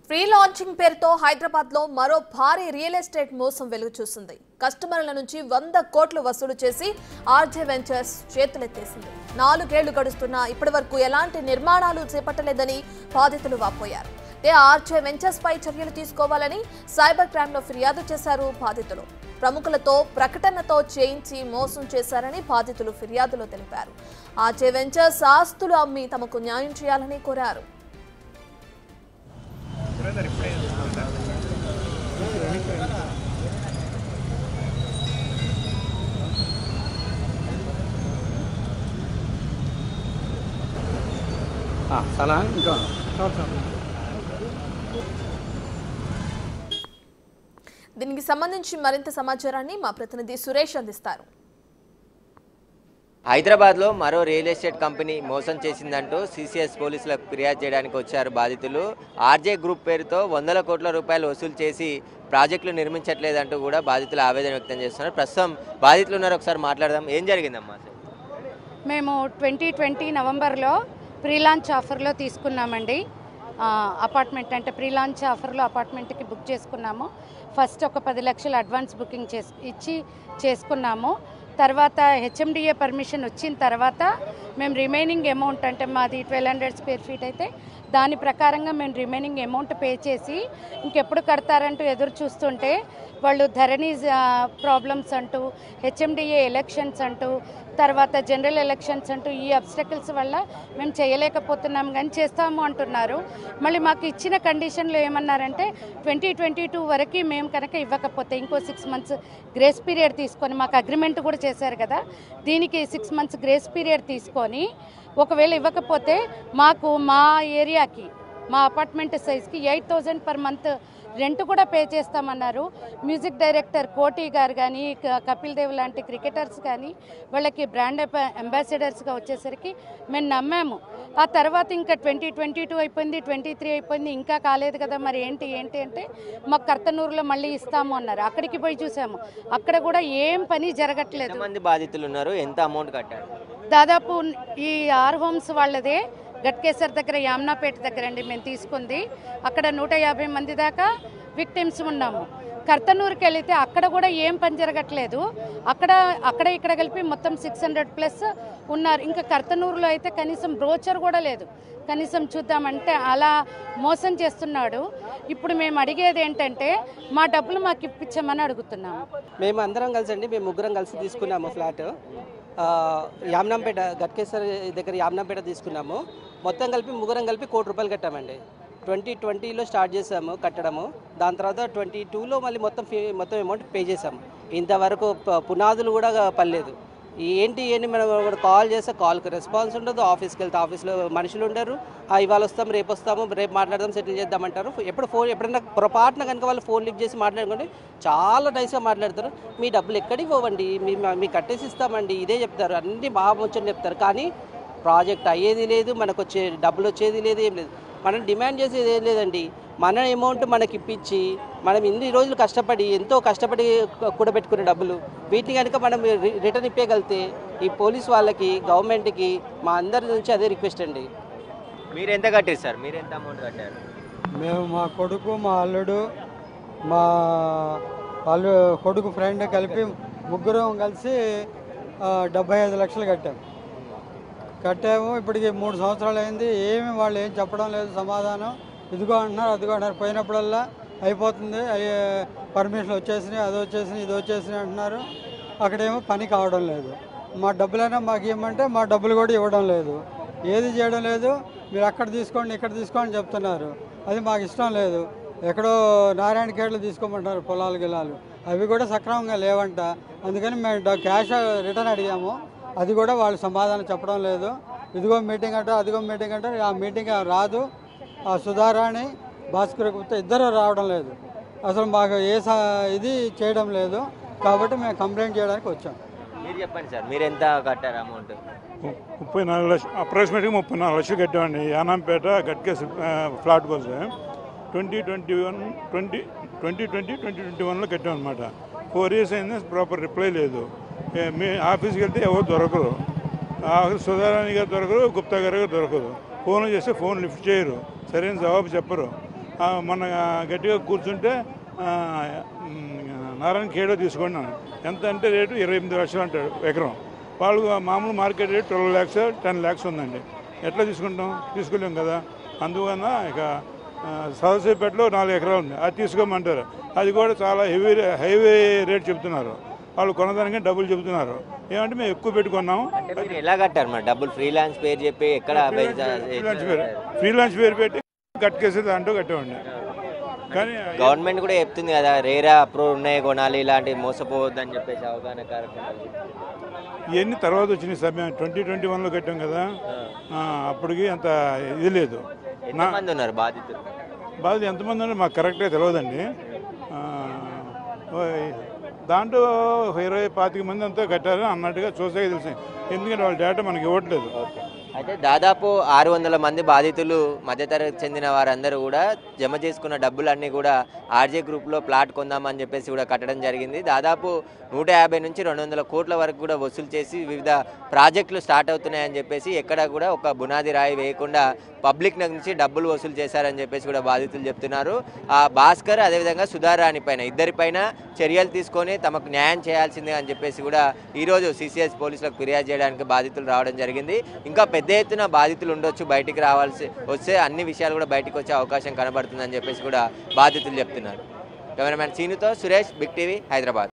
free launching పేరుతో హైదరాబాద్ లో మరో భారీ రియల్ ఎస్టేట్ మోసం వెలుగు చూసింది కస్టమర్ల నుంచి వంద కోట్లు వసూలు చేసి ఆర్జే వెంచర్స్ చేతులెత్తేసింది నాలుగేళ్లు గడుస్తున్నా ఇప్పటి వరకు ఎలాంటి నిర్మాణాలు చేపట్టలేదని బాధితులు వాపోయారు అయితే ఆర్జే వెంచర్స్ పై చర్యలు తీసుకోవాలని సైబర్ క్రైమ్ లో ఫిర్యాదు చేశారు బాధితులు ప్రముఖులతో ప్రకటనతో చేయించి మోసం చేశారని బాధితులు ఫిర్యాదులో తెలిపారు ఆర్జే వెంచర్స్ ఆస్తులు అమ్మి తమకు న్యాయం చేయాలని కోరారు సలహా ఇంకా దీనికి సంబంధించి మరింత సమాచారాన్ని మా ప్రతినిధి సురేష్ అందిస్తారు హైదరాబాద్లో మరో రియల్ ఎస్టేట్ కంపెనీ మోసం చేసిందంటూ సీసీఎస్ పోలీసులకు ఫిర్యాదు చేయడానికి వచ్చారు బాధితులు ఆర్జే గ్రూప్ పేరుతో వందల కోట్ల రూపాయలు వసూలు చేసి ప్రాజెక్టులు నిర్మించట్లేదంటూ కూడా బాధితులు ఆవేదన వ్యక్తం చేస్తున్నారు ప్రస్తుతం బాధితులు ఉన్నారు ఒకసారి మాట్లాడదాం ఏం జరిగిందమ్మా అసలు మేము ట్వంటీ ట్వంటీ నవంబర్లో ప్రీ లాంచ్ ఆఫర్లో తీసుకున్నామండి ఆ, అపార్ట్మెంట్ అంటే ప్రీ లాంచ్ ఆఫర్లో అపార్ట్మెంట్కి బుక్ చేసుకున్నాము ఫస్ట్ ఒక పది లక్షలు అడ్వాన్స్ బుకింగ్ చేసి ఇచ్చి చేసుకున్నాము తర్వాత హెచ్ఎండిఏ పర్మిషన్ వచ్చిన తర్వాత మేము రిమైనింగ్ అమౌంట్ అంటే మాది ట్వెల్వ్ హండ్రెడ్ స్క్వేర్ ఫీట్ అయితే దాని ప్రకారంగా మేము రిమైనింగ్ అమౌంట్ పే చేసి ఇంకెప్పుడు కడతారంటూ ఎదురు చూస్తుంటే వాళ్ళు ధరణి ప్రాబ్లమ్స్ అంటూ హెచ్ఎండిఏ ఎలక్షన్స్ అంటూ తర్వాత జనరల్ ఎలక్షన్స్ అంటూ ఈ అబ్స్టకల్స్ వల్ల మేము చేయలేకపోతున్నాం కానీ చేస్తాము అంటున్నారు మళ్ళీ మాకు ఇచ్చిన కండిషన్లో ఏమన్నారంటే ట్వంటీ ట్వంటీ టూ వరకు మేము కనుక ఇవ్వకపోతే ఇంకో సిక్స్ మంత్స్ గ్రేస్ పీరియడ్ తీసుకొని మాకు అగ్రిమెంట్ కూడా చేశారు కదా దీనికి సిక్స్ మంత్స్ గ్రేస్ పీరియడ్ తీసుకొని ఒకవేళ ఇవ్వకపోతే మాకు మా ఏరియాకి మా అపార్ట్మెంట్ సైజ్కి eight thousand per month rent కూడా పే చేస్తామన్నారు మ్యూజిక్ డైరెక్టర్ కోటి గారు కానీ క- కపిల్ దేవ్ లాంటి క్రికెటర్స్ కానీ వాళ్ళకి బ్రాండ్ అంబాసిడర్స్గా వచ్చేసరికి మేము నమ్మాము ఆ తర్వాత ఇంకా ట్వంటీ ట్వంటీ టూ అయిపోయింది ట్వంటీ త్రీ అయిపోయింది ఇంకా కాలేదు కదా మరి ఏంటి ఏంటి అంటే మాకు కర్తనూరులో మళ్ళీ ఇస్తాము అన్నారు అక్కడికి పోయి చూసాము అక్కడ కూడా ఏం పని జరగట్లేదు ఎంతమంది బాధితులు ఉన్నారు ఎంత అమౌంట్ కట్టారు దాదాపు ఈ ఆర్ హోమ్స్ వాళ్ళదే గట్కేసర్ దగ్గర యామ్నాపేట దగ్గర అండి మేము తీసుకుంది అక్కడ నూట యాభై మంది దాకా విక్టిమ్స్ ఉన్నాము కర్తనూరుకి వెళితే అక్కడ కూడా ఏం పని జరగట్లేదు అక్కడ అక్కడ ఇక్కడ కలిపి మొత్తం సిక్స్ హండ్రెడ్ ప్లస్ ఉన్నారు ఇంకా కర్తనూరులో అయితే కనీసం బ్రోచర్ కూడా లేదు కనీసం చూద్దామంటే అలా మోసం చేస్తున్నాడు ఇప్పుడు మేము అడిగేది ఏంటంటే మా డబ్బులు మాకు ఇప్పించమని అడుగుతున్నాము మేము అందరం కలిసి అండి మేము ముగ్గురం కలిసి తీసుకున్నాము ఫ్లాట్ ఆ, యామ్నాంపేట గట్కేశ్వర దగ్గర యామ్నాంపేట తీసుకున్నాము మొత్తం కలిపి ముగ్గురం కలిపి కోటి రూపాయలు కట్టామండి ట్వంటీ ట్వంటీలో స్టార్ట్ చేసాము కట్టడము దాని తర్వాత ట్వంటీ టూలో మళ్ళీ మొత్తం ఫీ మొత్తం అమౌంట్ పే చేసాము ఇంతవరకు ప- పునాదులు కూడా పర్లేదు ఏంటి ఏంటి మనం ఒకటి కాల్ చేస్తే కాల్కి రెస్పాన్స్ ఉండదు ఆఫీస్కి వెళ్తే ఆఫీస్లో మనుషులు ఉండరు "ఆ, ఇవాళ వస్తాం రేపు వస్తాము రేపు మాట్లాడదాం సెటిల్ చేద్దామంటారు ఎప్పుడు ఫోన్ ఎప్పుడైనా పొరపాటున కనుక వాళ్ళు ఫోన్ లిఫ్ట్ చేసి మాట్లాడుకోండి చాలా నైస్గా మాట్లాడతారు మీ డబ్బులు ఎక్కడికి పోవండి మీ మీకు కట్టేసి ఇస్తామండి ఇదే చెప్తారు అన్ని బాగా ముచ్చని చెప్తారు కానీ ప్రాజెక్ట్ అయ్యేది లేదు మనకు వచ్చే డబ్బులు వచ్చేది లేదు ఏం లేదు మనం డిమాండ్ చేసేది ఏం లేదండి మన అమౌంట్ మనకి ఇప్పించి మనం ఇన్ని రోజులు కష్టపడి ఎంతో కష్టపడి కూడబెట్టుకునే డబ్బులు వీటిని కనుక మనం రి- రిటర్న్ ఇప్పగలిగితే ఈ పోలీస్ వాళ్ళకి గవర్నమెంట్కి మా అందరి నుంచి అదే రిక్వెస్ట్ అండి మీరు ఎంత కట్టారు సార్ మీరు ఎంత అమౌంట్ కట్టారు మేము మా కొడుకు మా అల్లుడు మా అల్లు కొడుకు ఫ్రెండ్ కలిపి ముగ్గురం కలిసి ఆ, డెబ్బై ఐదు లక్షలు కట్టాము కట్టాము ఇప్పటికి మూడు సంవత్సరాలు అయింది ఏమి వాళ్ళు ఏం చెప్పడం లేదు సమాధానం ఇదిగో అంటున్నారు అదిగో అంటున్నారు పోయినప్పుడల్లా అయిపోతుంది అయ్యే పర్మిషన్ వచ్చేసినాయి అది వచ్చేసినాయి ఇది వచ్చేసినాయి అంటున్నారు అక్కడేమో పని కావడం లేదు మా డబ్బులైనా మాకు ఇవ్వమంటే మా డబ్బులు కూడా ఇవ్వడం లేదు ఏది చేయడం లేదు మీరు అక్కడ తీసుకోండి ఇక్కడ తీసుకోండి చెప్తున్నారు అది మాకు ఇష్టం లేదు ఎక్కడో నారాయణ ఖేడ్లు తీసుకోమంటారు పొలాలు గిలాలు అవి కూడా సక్రమంగా లేవంట అందుకని మేము డ- క్యాష్ రిటర్న్ అడిగాము అది కూడా వాళ్ళు సమాధానం చెప్పడం లేదు ఇదిగో మీటింగ్ అంటారు అదిగో మీటింగ్ అంటారు ఆ మీటింగ్ రాదు ఆ సుధారాణి భాస్కర్ గుప్తా ఇద్దరు రావడం లేదు అసలు మాకు ఏ స- ఇది చేయడం లేదు కాబట్టి మేము కంప్లైంట్ చేయడానికి వచ్చాం మీరు చెప్పండి సార్ మీరు ఎంత కట్టారు అమౌంట్ ముప్పై నాలుగు లక్షలు అప్రాక్సిమేట్గా ముప్పై నాలుగు లక్షలు కట్టామండి యానాంపేట గట్కేసి ఫ్లాట్ కోసం twenty twenty one twenty twenty twenty twenty twenty వన్లో కట్టామన్నమాట ఫోర్ ఇయర్స్ అయింది ప్రాపర్ రిప్లై లేదు ఏ- మీ ఆఫీస్కి వెళ్తే ఎవరు దొరకరు ఆ సుధారాణి గారు దొరకరు గుప్తా గారు గారు దొరకదు ఫోన్ చేస్తే ఫోన్ లిఫ్ట్ చేయరు సరైన జవాబు చెప్పరు ఆ, మొన్న గట్టిగా కూర్చుంటే ఆ, మ్, నారాయణ కేడో తీసుకున్నాను ఎంత అంటే రేటు ఇరవై ఎనిమిది లక్షలు అంటాడు ఎకరం వాళ్ళు మామూలు market rate twelve lakhs ten lakhs ఉందండి ఎట్లా తీసుకుంటాం తీసుకోలేం కదా అందువలన ఇక ఆ, సదస్సుపేటలో నాలుగు ఎకరాలు ఉంది అది తీసుకోమంటారు అది కూడా చాలా హెవీ హైవే రేట్ చెప్తున్నారు వాళ్ళు కొనదానికి డబ్బులు చెబుతున్నారు ఏమంటే మేము ఎక్కువ పెట్టుకున్నాము అంటే మీరు ఎలా కట్టారు మరి డబ్బులు ఫ్రీలాన్స్ పేరు చెప్పి ఎక్కడ ఫ్రీలాన్స్ పేరు ఫ్రీలాన్స్ పేరు పెట్టి కట్టుకేసేది అంటూ కట్టేవాడిని కానీ గవర్నమెంట్ కూడా చెప్తుంది కదా రేరా అప్రూవ్ ఉన్నాయి కొనాలి ఇలాంటి మోసపోవద్దని చెప్పేసి అవగాహన కార్యక్రమాలు ఇవన్నీ తర్వాత వచ్చినాయి సార్ మేము ట్వంటీ ట్వంటీ వన్లో కట్టాం కదా ఆ, అప్పటికి అంత ఇది లేదు నా ఎంతమంది ఉన్నారు బాధితులు బాధ ఎంతమంది ఉన్నారు మాకు కరెక్ట్గా తెలియదండి ఆ, ఓ, దాంట్లో ఒక ఇరవై పాతిక మంది అంతా కట్టారు అన్నట్టుగా చూసాక తెలిసి ఎందుకంటే వాళ్ళ డేటా మనకి ఇవ్వట్లేదు అయితే దాదాపు ఆరు వందల మంది బాధితులు మధ్యతరగతి చెందిన వారందరూ కూడా జమ చేసుకున్న డబ్బులన్నీ కూడా ఆర్జే గ్రూప్లో ప్లాట్ కొందామని చెప్పేసి కూడా కట్టడం జరిగింది దాదాపు నూట యాభై నుంచి రెండు వందల కోట్ల వరకు కూడా వసూలు చేసి వివిధ ప్రాజెక్టులు స్టార్ట్ అవుతున్నాయని చెప్పేసి ఎక్కడ కూడా ఒక బునాది రాయి వేయకుండా పబ్లిక్ నుంచి డబ్బులు వసూలు చేశారని చెప్పేసి కూడా బాధితులు చెప్తున్నారు ఆ భాస్కర్ అదేవిధంగా సుధారాణి పైన ఇద్దరిపైన చర్యలు తీసుకొని తమకు న్యాయం చేయాల్సిందే అని చెప్పేసి కూడా ఈరోజు సిసిఎస్ పోలీసులకు ఫిర్యాదు చేయడానికి బాధితులు రావడం జరిగింది ఇంకా పెద్ద ఎత్తున బాధితులు ఉండొచ్చు బయటికి రావాల్సి వస్తే అన్ని విషయాలు కూడా బయటికి వచ్చే అవకాశం కనబడుతుందని చెప్పేసి కూడా బాధితులు చెప్తున్నారు కెమెరామ్యాన్ సీనుతో సురేష్ బిగ్ టీవీ హైదరాబాద్